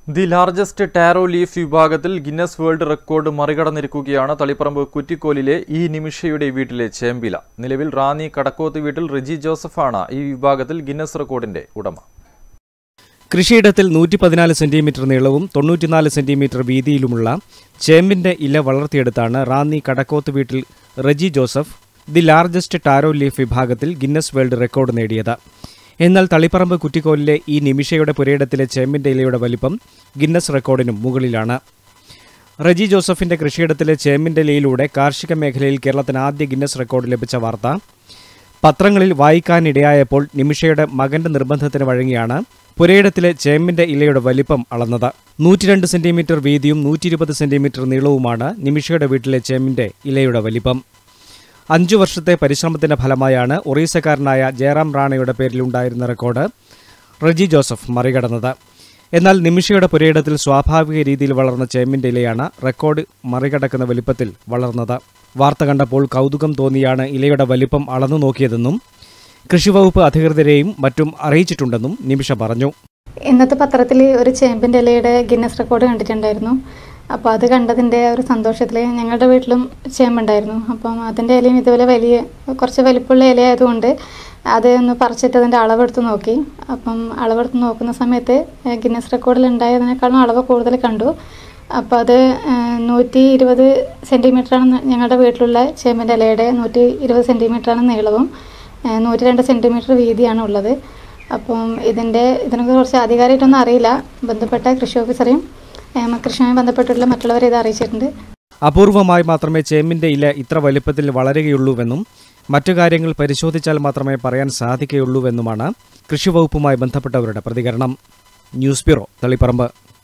the largest taro leaf വിഭാഗത്തിൽ Guinness world record മറികടന്നിരിക്കുകയാണ് തളിപ്പറമ്പ് കുറ്റിക്കോലിലെ ഈ നിമിഷയുടെ വീട്ടിലെ ചേമ്പില നിലവിൽ റാന്നി കടക്കോത്ത് വീട്ടിൽ റിജി ജോസഫാണ് ഈ വിഭാഗത്തിൽ ഗിന്നസ് റെക്കോർഡിന്റെ ഉടമ കൃഷിയിടത്തിൽ നൂറ്റി പതിനാല് സെന്റിമീറ്റർ നീളവും തൊണ്ണൂറ്റിനാല് സെന്റിമീറ്റർ വീതിയിലുമുള്ള ചേമ്പിന്റെ ഇല വളർത്തിയെടുത്താണ് റാന്നി കടക്കോത്ത് വീട്ടിൽ Reji Joseph the largest taro leaf വിഭാഗത്തിൽ ഗിന്നസ് വേൾഡ് റെക്കോർഡ് നേടിയത് എന്നാൽ തളിപ്പറമ്പ് കുറ്റിക്കോലിലെ ഈ നിമിഷയുടെ പുരയിടത്തിലെ ചേമ്പിന്റെ ഇലയുടെ വലിപ്പം ഗിന്നസ് റെക്കോർഡിനും മുകളിലാണ് റെജി ജോസഫിന്റെ കൃഷിയിടത്തിലെ ചേമ്പിന്റെ ഇലയിലൂടെ കാർഷിക മേഖലയിൽ കേരളത്തിന് ആദ്യ ഗിന്നസ് റെക്കോർഡ് ലഭിച്ച വാർത്ത പത്രങ്ങളിൽ വായിക്കാനിടയായപ്പോൾ നിമിഷയുടെ മകന്റെ നിർബന്ധത്തിന് വഴങ്ങിയാണ് പുരയിടത്തിലെ ചേമ്പിന്റെ ഇലയുടെ വലിപ്പം അളന്നത് നൂറ്റിരണ്ട് സെന്റിമീറ്റർ വീതിയും നൂറ്റി ഇരുപത് സെന്റിമീറ്റർ നീളവുമാണ് നിമിഷയുടെ വീട്ടിലെ ചേമ്പിന്റെ ഇലയുടെ വലിപ്പം അഞ്ചു വർഷത്തെ പരിശ്രമത്തിന്റെ ഫലമായാണ് ഒറീസക്കാരനായ ജയറാം റാണയുടെ പേരിലുണ്ടായിരുന്ന റെക്കോർഡ് റെജി ജോസഫ് മറികടന്നത് എന്നാൽ നിമിഷയുടെ പുരയിടത്തിൽ സ്വാഭാവിക രീതിയിൽ വളർന്ന ചേമ്പിന്റെ ഇലയാണ് റെക്കോർഡ് മറികടക്കുന്ന വലിപ്പത്തിൽ വളർന്നത് വാർത്ത കണ്ടപ്പോൾ കൗതുകം തോന്നിയാണ് ഇലയുടെ വലിപ്പം അളന്നു നോക്കിയതെന്നും കൃഷിവകുപ്പ് അധികൃതരെയും മറ്റും അറിയിച്ചിട്ടുണ്ടെന്നും നിമിഷ പറഞ്ഞു ഇന്നത്തെ പത്രത്തിൽ ഒരു ചേമ്പിൻ്റെ ഇലയുടെ ഗിന്നസ് റെക്കോർഡ് കണ്ടിട്ടുണ്ടായിരുന്നു അപ്പോൾ അത് കണ്ടതിൻ്റെ ഒരു സന്തോഷത്തിൽ ഞങ്ങളുടെ വീട്ടിലും ചേമ്പുണ്ടായിരുന്നു അപ്പം അതിൻ്റെ ഇലയും ഇതുപോലെ വലിയ കുറച്ച് വലിപ്പമുള്ള ഇലയായതുകൊണ്ട് അത് ഒന്ന് പറിച്ചിട്ട് അതിൻ്റെ അളവെടുത്ത് നോക്കി അപ്പം അളവെടുത്ത് നോക്കുന്ന സമയത്ത് ഗിന്നസ് റെക്കോർഡിൽ ഉണ്ടായതിനേക്കാളും അളവ് കൂടുതൽ കണ്ടു അപ്പോൾ അത് നൂറ്റി ഇരുപത് സെൻറ്റിമീറ്ററാണ് ഞങ്ങളുടെ വീട്ടിലുള്ള ചേമ്പിൻ്റെ ഇലയുടെ നൂറ്റി ഇരുപത് സെൻറ്റിമീറ്ററാണ് നീളവും നൂറ്റി രണ്ട് സെൻറ്റിമീറ്റർ വീതിയാണ് ഉള്ളത് അപ്പം ഇതിൻ്റെ ഇതിനെക്കുറിച്ച് ആധികാരികമായിട്ടൊന്നും അറിയില്ല ബന്ധപ്പെട്ട കൃഷി ഓഫീസറെയും ഏം, കൃഷിയുമായി ബന്ധപ്പെട്ടിട്ടുള്ള മറ്റുള്ളവരെ ഇത് അറിയിച്ചിട്ടുണ്ട് അപൂർവമായി മാത്രമേ ചേമ്പിന്റെ ഇല ഇത്ര വലിപ്പത്തിൽ വളരുകയുള്ളൂവെന്നും മറ്റു കാര്യങ്ങൾ പരിശോധിച്ചാൽ മാത്രമേ പറയാൻ സാധിക്കുകയുള്ളൂവെന്നുമാണ് കൃഷിവകുപ്പുമായി ബന്ധപ്പെട്ടവരുടെ പ്രതികരണം ന്യൂസ് ബ്യൂറോ തളിപ്പറമ്പ്